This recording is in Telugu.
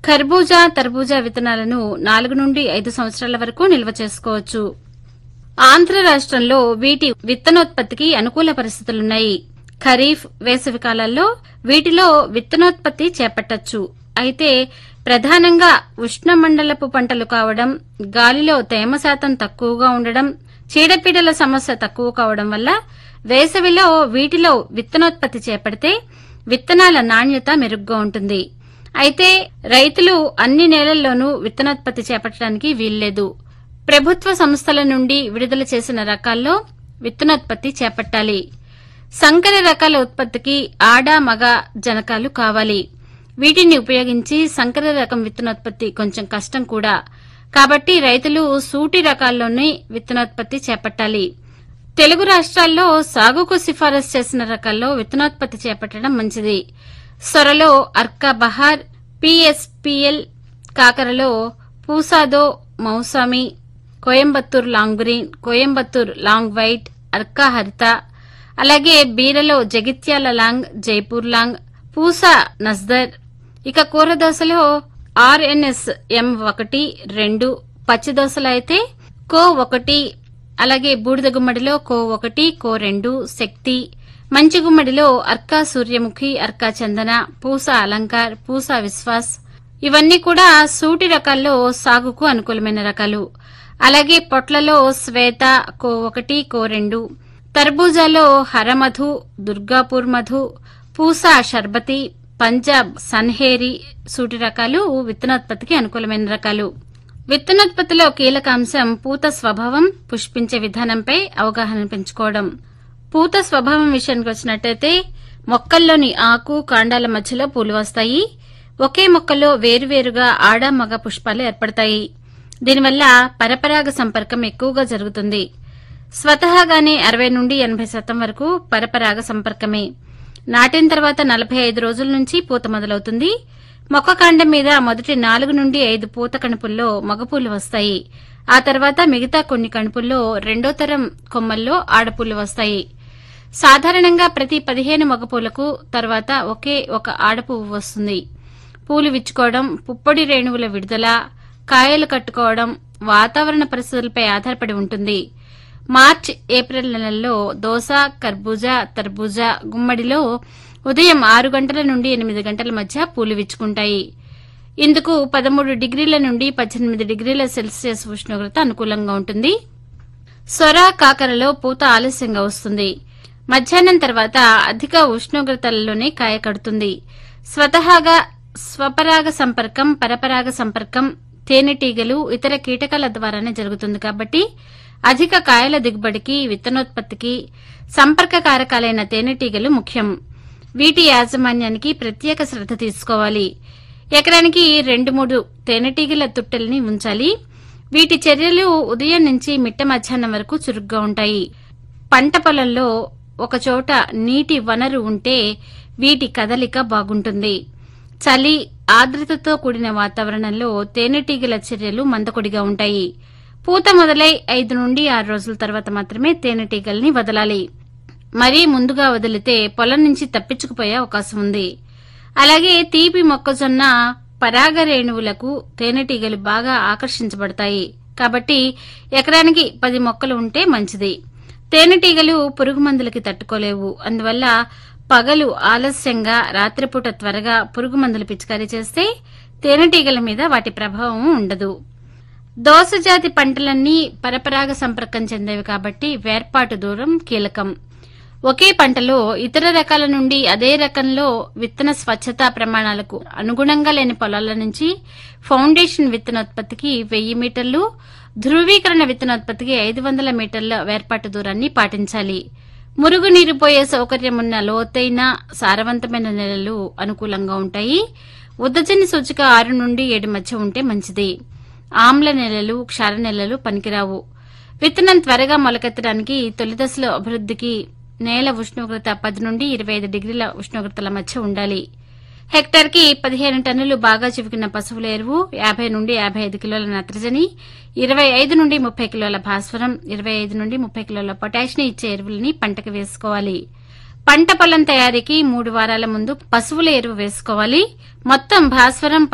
ఖర్బూజా తర్బూజా విత్తనాలను నాలుగు నుండి ఐదు సంవత్సరాల వరకు నిల్వ చేసుకోవచ్చు ఆంధ్ర రాష్ట్రంలో వీటి విత్తనోత్పత్తికి అనుకూల పరిస్థితులున్నాయి ఖరీఫ్ వేసవి కాలాల్లో వీటిలో విత్తనోత్పత్తి చేపట్టొచ్చు అయితే ప్రధానంగా ఉష్ణమండలపు పంటలు కావడం గాలిలో తేమ శాతం తక్కువగా ఉండడం చీడపీడల సమస్య తక్కువ కావడం వల్ల వేసవిలో వీటిలో విత్తనోత్పత్తి చేపడితే విత్తనాల నాణ్యత మెరుగ్గా ఉంటుంది అయితే రైతులు అన్ని నేలల్లోనూ విత్తనోత్పత్తి చేపట్టడానికి వీల్లేదు ప్రభుత్వ సంస్థల నుండి విడుదల చేసిన రకాల్లో విత్తనోత్పత్తి చేపట్టాలి సంకర రకాల ఉత్పత్తికి ఆడ మగ జనకాలు కావాలి వీటిని ఉపయోగించి సంకర రకం విత్తనోత్పత్తి కొంచెం కష్టం కూడా కాబట్టి రైతులు సూటి రకాల్లోనే విత్తనోత్పత్తి చేపట్టాలి తెలుగు రాష్ట్రాల్లో సాగుకు సిఫారసు చేసిన రకాల్లో విత్తనోత్పత్తి చేపట్టడం మంచిది సొరలో అర్కా బహార్ పిఎస్పిఎల్ కాకరలో Pusa Do Mausami Coimbatore long green Coimbatore long white Arka Harita అలాగే బీరలో జగిత్యాల లాంగ్ జైపూర్ లాంగ్ పూసా నస్దర్ ఇక కూర దోశలో ఆర్ఎన్ఎస్ ఎం ఒకటి రెండు పచ్చి దోశలు అయితే కో ఒకటి అలాగే బూడిద గుమ్మడిలో కో ఒకటి కో రెండు శక్తి మంచి గుమ్మడిలో అర్కా సూర్యముఖి అర్కా చందన పూస అలంకార్ పూస విశ్వాస్ ఇవన్నీ కూడా సూటి రకాల్లో సాగుకు అనుకూలమైన రకాలు అలాగే పొట్లలో శ్వేత కో ఒకటి కో రెండు తర్బూజాలో హరమధు దుర్గాపూర్ మధు పూసా షర్బతి పంజాబ్ సన్హేరి సూటి రకాలు విత్తనోత్పత్తికి అనుకూలమైన రకాలు విత్తనోత్పత్తిలో కీలక అంశం పూత స్వభావం పుష్పించే విధానంపై అవగాహన పెంచుకోవడం పూత స్వభావం విషయానికి వచ్చినట్టయితే మొక్కల్లోని ఆకు కాండాల మధ్యలో పూలు వస్తాయి ఒకే మొక్కలో వేరువేరుగా ఆడ మగ పుష్పాలు ఏర్పడతాయి దీనివల్ల పరపరాగ సంపర్కం ఎక్కువగా జరుగుతుంది స్వతహాగానే అరవై నుండి ఎనభై శాతం వరకు పరపరాగ సంపర్కమే నాటిన తర్వాత నలభై ఐదు రోజుల నుంచి పూత మొదలవుతుంది మొక్క కాండం మీద మొదటి నాలుగు నుండి ఐదు పూత కణుపుల్లో మగపూలు వస్తాయి ఆ తర్వాత మిగతా కొన్ని కణుపుల్లో రెండో తరం కొమ్మల్లో ఆడపూలు వస్తాయి సాధారణంగా ప్రతి పదిహేను మగపూలకు తర్వాత ఒకే ఒక ఆడపువ్వు వస్తుంది పూలు విచ్చుకోవడం పుప్పొడి రేణువుల విడుదల కాయలు కట్టుకోవడం వాతావరణ పరిస్థితులపై ఆధారపడి ఉంటుంది మార్చ్ ఏప్రిల్ నెలల్లో దోస కర్బూజా తర్బూజా గుమ్మడిలో ఉదయం ఆరు గంటల నుండి ఎనిమిది గంటల మధ్య పూలు విచ్చుకుంటాయి ఇందుకు పదమూడు డిగ్రీల నుండి పద్దెనిమిది డిగ్రీల సెల్సియస్ ఉష్ణోగ్రత అనుకూలంగా ఉంటుంది సొర కాకరలో పూత ఆలస్యంగా వస్తుంది మధ్యాహ్నం తర్వాత అధిక ఉష్ణోగ్రతలలోనే కాయ కడుతుంది స్వతహాగా స్వపరాగ సంపర్కం పరపరాగ సంపర్కం తేనెటీగలు ఇతర కీటకాల ద్వారానే జరుగుతుంది కాబట్టి అధిక కాయల దిగుబడికి విత్తనోత్పత్తికి సంపర్క కారకాలైన తేనెటీగలు ముఖ్యం వీటి యాజమాన్యానికి ప్రత్యేక శ్రద్ధ తీసుకోవాలి ఎకరానికి రెండు మూడు తేనెటీగల తుట్టెల్ని ఉంచాలి వీటి చర్యలు ఉదయం నుంచి మిట్ట మధ్యాహ్నం వరకు చురుగ్గా ఉంటాయి పంట పొలంలో ఒకచోట నీటి వనరు ఉంటే వీటి కదలిక బాగుంటుంది చలి ఆర్ద్రతతో కూడిన వాతావరణంలో తేనెటీగల చర్యలు మందకొడిగా ఉంటాయి పూత మొదలై ఐదు నుండి ఆరు రోజుల తర్వాత మాత్రమే తేనెటీగల్ని వదలాలి మరీ ముందుగా వదిలితే పొలం నుంచి తప్పించుకుపోయే అవకాశం ఉంది అలాగే తీపి మొక్కజొన్న పరాగ రేణువులకు తేనెటీగలు బాగా ఆకర్షించబడతాయి కాబట్టి ఎకరానికి పది మొక్కలు ఉంటే మంచిది తేనెటీగలు పురుగు మందులకి తట్టుకోలేవు అందువల్ల పగలు ఆలస్యంగా రాత్రిపూట త్వరగా పురుగు మందులు పిచికారీ చేస్తే తేనెటీగల మీద వాటి ప్రభావం ఉండదు దోస జాతి పంటలన్నీ పరపరాగ సంపర్కం చెందేవి కాబట్టి వేర్పాటు దూరం కీలకం ఒకే పంటలో ఇతర రకాల నుండి అదే రకంలో విత్తన స్వచ్ఛతా ప్రమాణాలకు అనుగుణంగా లేని పొలాల నుంచి ఫౌండేషన్ విత్తనోత్పత్తికి వెయ్యి మీటర్లు ధృవీకరణ విత్తనోత్పత్తికి ఐదు వందల మీటర్ల వేర్పాటు దూరాన్ని పాటించాలి మురుగునీరు పోయే సౌకర్యం ఉన్న లోతైన సారవంతమైన నెలలు అనుకూలంగా ఉంటాయి ఉద్దజని సూచిక ఆరు నుండి ఏడు మధ్య ఉంటే మంచిది ఆమ్ల నెలలు క్షార నెలలు పనికిరావు విత్తనం త్వరగా మొలకెత్తడానికి తొలి దశలో అభివృద్ధికి నేల ఉష్ణోగ్రత పది నుండి ఇరవై ఐదు డిగ్రీల ఉష్ణోగ్రతల మధ్య ఉండాలి హెక్టార్కి పదిహేను టన్నులు బాగా చివికిన పశువుల ఎరువు యాభై నుండి యాభై ఐదు కిలోల నత్రజని ఇరవై ఐదు నుండి ముప్పై కిలోల భాస్వరం ఇరవై ఐదు నుండి ముప్పై కిలోల పొటాషియం ఇచ్చే ఎరువులని పంటకు వేసుకోవాలి పంట పొలం తయారీకి మూడు వారాల ముందు పశువుల ఎరువు వేసుకోవాలి మొత్తం భాస్వరం